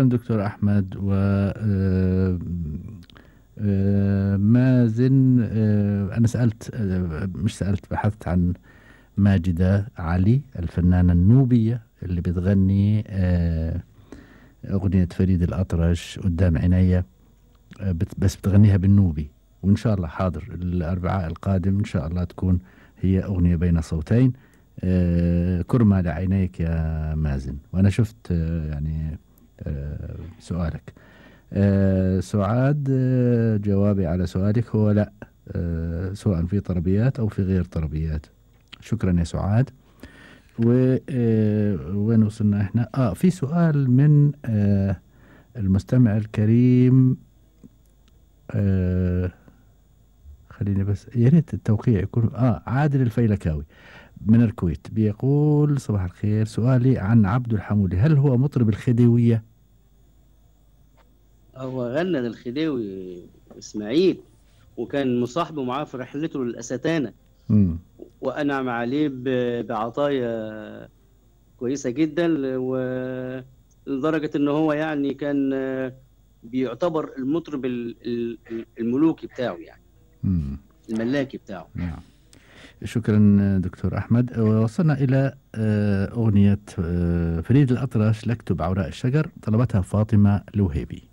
شكرا دكتور أحمد و آه، آه، مازن آه، أنا سألت مش سألت بحثت عن ماجدة علي الفنانة النوبية اللي بتغني أغنية فريد الأطرش قدام عينيا بس بتغنيها بالنوبي وإن شاء الله حاضر الأربعاء القادم إن شاء الله تكون هي أغنية بين صوتين آه، كرمة لعينيك يا مازن وأنا شفت آه، يعني آه، سؤالك سعاد جوابي على سؤالك هو لا سواء في طربيات أو في غير طربيات شكرا يا سعاد و وين وصلنا احنا اه في سؤال من آه المستمع الكريم آه خليني بس يا ريت التوقيع يكون اه عادل الفيلكاوي من الكويت بيقول صباح الخير سؤالي عن عبد الحمولي هل هو مطرب الخديوية؟ هو غنى للخديوي اسماعيل وكان مصاحبه معاه في رحلته للأستانة م. وأنعم عليه بعطايا كويسة جدا ولدرجة إن هو يعني كان بيعتبر المطرب الملوكي بتاعه يعني م. الملاكي بتاعه نعم شكرا دكتور أحمد وصلنا إلى آه، أغنية آه، فريد الأطرش لكتب عوراء الشجر طلبتها فاطمة الوهيبي